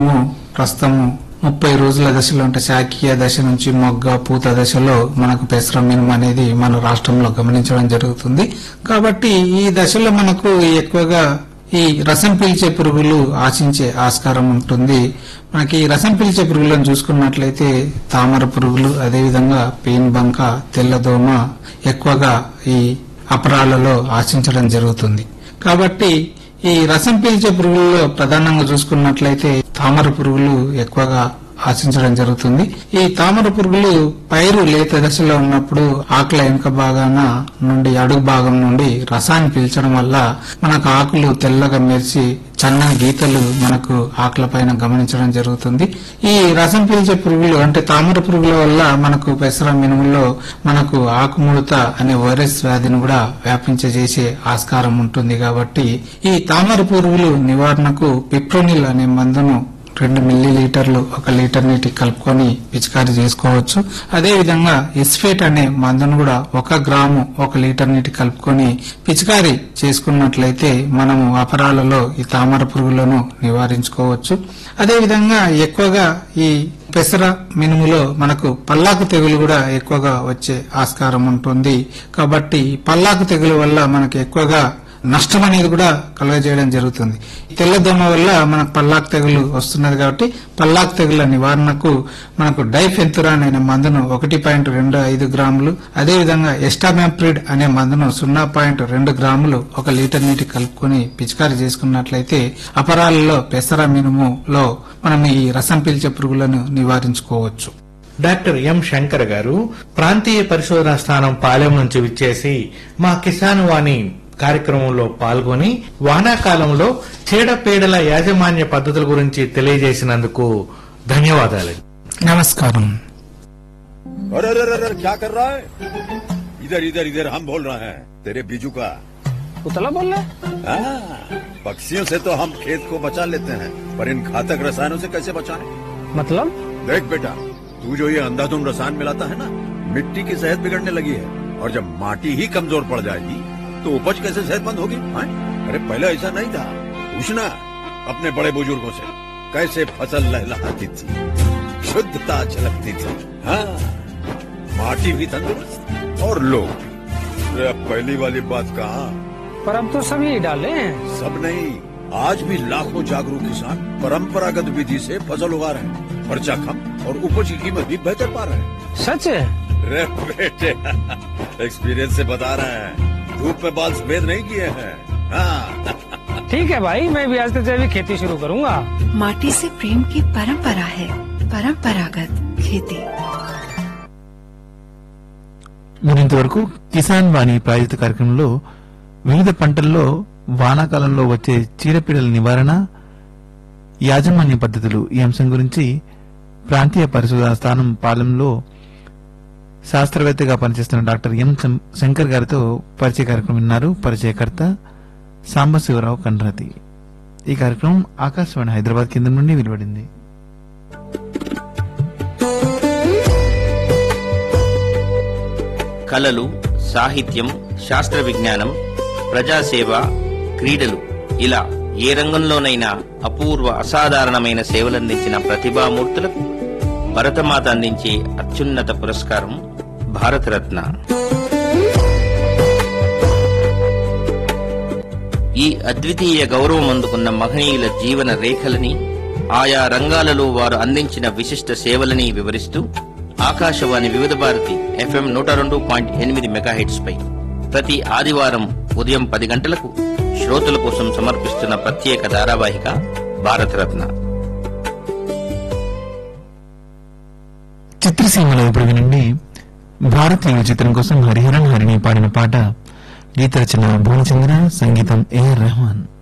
ప్రస్తుతం ముప్పై రోజుల దశలో అంటే శాఖీయ దశ నుంచి మొగ్గ పూత దశలో మనకు పెసర మినుము అనేది మన రాష్ట్రంలో గమనించడం జరుగుతుంది కాబట్టి ఈ దశలో మనకు ఎక్కువగా ఈ రసం పీల్చే పురుగులు ఆశించే ఆస్కారం ఉంటుంది మనకి ఈ రసం పీల్చే పురుగులను చూసుకున్నట్లయితే తామర పురుగులు అదేవిధంగా పేన్ బంక తెల్లదోమ ఎక్కువగా ఈ అపరాలలో ఆశించడం జరుగుతుంది కాబట్టి ఈ రసం పీల్చే పురుగుల్లో ప్రధానంగా చూసుకున్నట్లయితే తామర పురుగులు ఎక్కువగా ఆశించడం జరుగుతుంది ఈ తామర పురుగులు పైరు లేత దశలో ఉన్నప్పుడు ఆకుల వెనుక భాగాన నుండి అడుగు భాగం నుండి రసాన్ని పీల్చడం వల్ల మనకు ఆకులు తెల్లగా మెరిసి చన్నని గీతలు మనకు ఆకుల పైన గమనించడం జరుగుతుంది ఈ రసం పీల్చే పురుగులు అంటే తామర పురుగుల వల్ల మనకు పెసర మినుముల్లో మనకు ఆకుముడత అనే వైరస్ వ్యాధిని కూడా వ్యాపించజేసే ఆస్కారం ఉంటుంది కాబట్టి ఈ తామర పురుగులు నివారణకు పిప్రోనిల్ అనే మందును రెండు మిల్లీ లీటర్లు ఒక లీటర్ నీటి కలుపుకొని పిచికారీ చేసుకోవచ్చు అదే విధంగా ఎస్ఫేట్ అనే మందును కూడా ఒక గ్రాము ఒక లీటర్ నీటి కలుపుకొని పిచికారీ చేసుకున్నట్లయితే మనము అపరాలలో ఈ తామర పురుగులను నివారించుకోవచ్చు అదే విధంగా ఎక్కువగా ఈ పెసర మినుములో మనకు పల్లాకు తెగులు కూడా ఎక్కువగా వచ్చే ఆస్కారం ఉంటుంది కాబట్టి పల్లాకు తెగులు వల్ల మనకు ఎక్కువగా నష్టం అనేది కూడా కలుగజేయడం జరుగుతుంది తెల్లదోమ వల్ల మనకు పల్లాకు తెగులు వస్తున్నది కాబట్టి పల్లాకు తెగుల నివారణకు మనకు డైఫెంతురాన్ అనే మందును ఒకటి పాయింట్ రెండు ఐదు గ్రాములు అదేవిధంగా ఎస్టామెప్రిడ్ అనే మందును సున్నా పాయింట్ రెండు గ్రాములు ఒక లీటర్ నీటి కలుపుకొని పిచికారీ చేసుకున్నట్లయితే అపరాలలో పెసర మినుములో మనం ఈ రసం పీల్చే పురుగులను నివారించుకోవచ్చు డాక్టర్ ఎం శంకర్ గారు ప్రాంతీయ పరిశోధనా స్థానం పాలెం నుంచి విచ్చేసి మా కిసాన్ వాణి కార్యక్రమంలో పాల్గొని వానాకాలంలో చీడపీడల యాజమాన్య పద్ధతుల గురించి తెలియజేసినందుకు ధన్యవాదాలు నమస్కారం अरे अरे अरे अरे, क्या कर रहा है इधर इधर इधर हम बोल रहे हैं तेरे बीजू का उतला बोल रहा है हाँ, पक्षियों से तो हम खेत को बचा लेते हैं पर इन घातक रसायनों से कैसे बचाएं? मतलब देख बेटा तू जो ये अंधाधुंध रसायन मिलाता है ना मिट्टी की सेहत बिगड़ने लगी है और जब माटी ही कमजोर पड़ जाएगी तो उपज कैसे सेहतमंद होगी हाँ? अरे पहले ऐसा नहीं था पूछना अपने बड़े बुजुर्गों से कैसे फसल लहलहाती थी शुद्धता झलकती थी हाँ माटी भी तंदुरुस्त और लोग भी। अरे अब पहली वाली बात कहा पर अब तो सभी डाले हैं सब नहीं आज भी लाखों जागरूक किसान परंपरागत विधि से फसल उगा रहे हैं खर्चा कम और उपज की कीमत भी बेहतर पा रहे हैं सच है रे बेटे एक्सपीरियंस से बता रहे हैं धूप में बाल सफेद नहीं किए हैं हाँ ठीक है भाई मैं भी आज से जैविक खेती शुरू करूंगा माटी से प्रेम की परंपरा है परंपरागत खेती మరింత వరకు కిసాన్ వాణి ప్రాయోజిత కార్యక్రమంలో వివిధ పంటల్లో వానాకాలంలో వచ్చే చీడపీడల నివారణ యాజమాన్య పద్ధతులు ఈ అంశం గురించి ప్రాంతీయ పరిశోధన స్థానం పాలెంలో శాస్త్రవేత్తగా పనిచేస్తున్న డాక్టర్ ఎం శం- శంకర్ గారితో పరిచయ కార్యక్రమం విన్నారు పరిచయకర్త సాంబశివరావు కండ్రాతి ఈ కార్యక్రమం ఆకాశవాణి హైదరాబాద్ కేంద్రం నుండి వెలువడింది కళలు సాహిత్యం శాస్త్ర విజ్ఞానం ప్రజాసేవ క్రీడలు ఇలా ఏ రంగంలోనైనా అపూర్వ అసాధారణమైన సేవలందించిన ప్రతిభామూర్తులకు భరతమాత అందించే అత్యున్నత పురస్కారం భారతరత్న ఈ అద్వితీయ గౌరవం అందుకున్న మహనీయుల జీవన రేఖలని ఆయా రంగాలలో వారు అందించిన విశిష్ట సేవలని వివరిస్తూ ఆకాశవాణి వివిధ భారతి ఎఫ్ఎం నూట రెండు పాయింట్ ఎనిమిది మెగాహెట్స్ పై ప్రతి ఆదివారం ఉదయం పది గంటలకు శ్రోతల కోసం సమర్పిస్తున్న ప్రత్యేక ధారావాహిక భారతరత్న చిత్రసీమలో ఇప్పుడు వినండి భారతీయ చిత్రం కోసం హరిహరన్ హరిని పాడిన పాట గీత రచన భువనచంద్ర సంగీతం ఏఆర్ రెహమాన్